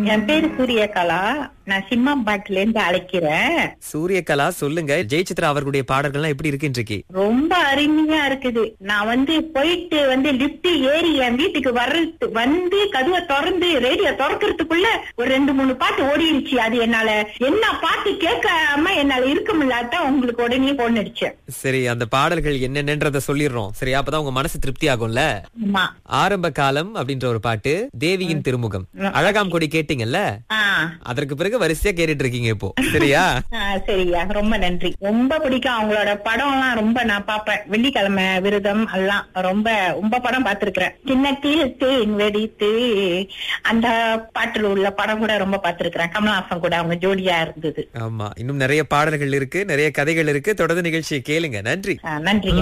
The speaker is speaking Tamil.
என் பேரு சூரியகலா நான் சிம்மாம்பாட்டுல இருந்து அழைக்கிறேன் சூரியகலா சொல்லுங்க ஜெயசித்ரா அவர்களுடைய பாடல்கள்லாம் எப்படி இருக்கு இன்றைக்கு ரொம்ப அருமையா இருக்குது நான் வந்து போயிட்டு வந்து லிப்ட் ஏறி என் வீட்டுக்கு வர்றது வந்து கதவை திறந்து ரேடியோ திறக்கிறதுக்குள்ள ஒரு ரெண்டு மூணு பாட்டு ஓடிடுச்சு அது என்னால என்ன பாட்டு கேட்காம என்னால இருக்க முடியாத உங்களுக்கு உடனே போன் அடிச்சேன் சரி அந்த பாடல்கள் என்னென்னன்றத சொல்லிடுறோம் சரி அப்பதான் உங்க மனசு திருப்தி ஆகும்ல ஆமா ஆரம்ப காலம் அப்படின்ற ஒரு பாட்டு தேவியின் திருமுகம் அழகாம் கொடி கேட்டீங்கல்ல ஆ அதற்கு பிறகு வரிசையா கேட்டுட்டு இருக்கீங்க இப்போ சரியா ஆ, சரியா ரொம்ப நன்றி ரொம்ப பிடிக்கும் அவங்களோட படம் எல்லாம் ரொம்ப நான் பாப்பேன் வெள்ளிக்கிழமை விரதம் எல்லாம் ரொம்ப ரொம்ப படம் பார்த்திருக்கிறேன் சின்னத்தில் தேன் வெடித்து அந்த பாட்டுல உள்ள படம் கூட ரொம்ப பார்த்திருக்கிறேன் கமலஹாசன் கூட அவங்க ஜோடியா இருந்தது ஆமா இன்னும் நிறைய பாடல்கள் இருக்கு நிறைய கதைகள் இருக்கு தொடர்ந்து நிகழ்ச்சியை கேளுங்க நன்றி ஆ, நன்றி